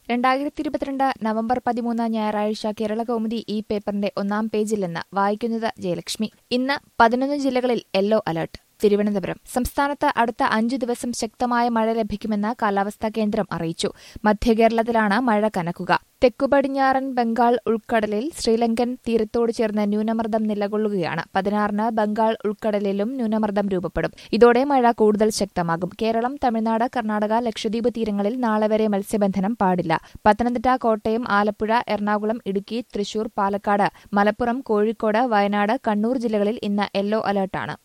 രണ്ടായിരത്തി ഇരുപത്തിരണ്ട് നവംബർ പതിമൂന്ന് ഞായറാഴ്ച കേരള കൗമുദി ഈ പേപ്പറിന്റെ ഒന്നാം പേജിൽ നിന്ന് വായിക്കുന്നത് ജയലക്ഷ്മി ഇന്ന് പതിനൊന്ന് ജില്ലകളിൽ യെല്ലോ അലർട്ട് തിരുവനന്തപുരം സംസ്ഥാനത്ത് അടുത്ത അഞ്ചു ദിവസം ശക്തമായ മഴ ലഭിക്കുമെന്ന് കാലാവസ്ഥാ കേന്ദ്രം അറിയിച്ചു മധ്യകേരളത്തിലാണ് മഴ കനക്കുക തെക്കുപടിഞ്ഞാറൻ ബംഗാൾ ഉൾക്കടലിൽ ശ്രീലങ്കൻ തീരത്തോട് ചേർന്ന് ന്യൂനമർദ്ദം നിലകൊള്ളുകയാണ് പതിനാറിന് ബംഗാൾ ഉൾക്കടലിലും ന്യൂനമർദ്ദം രൂപപ്പെടും ഇതോടെ മഴ കൂടുതൽ ശക്തമാകും കേരളം തമിഴ്നാട് കർണാടക ലക്ഷദ്വീപ് തീരങ്ങളിൽ നാളെ വരെ മത്സ്യബന്ധനം പാടില്ല പത്തനംതിട്ട കോട്ടയം ആലപ്പുഴ എറണാകുളം ഇടുക്കി തൃശൂർ പാലക്കാട് മലപ്പുറം കോഴിക്കോട് വയനാട് കണ്ണൂർ ജില്ലകളിൽ ഇന്ന് യെല്ലോ അലർട്ടാണ്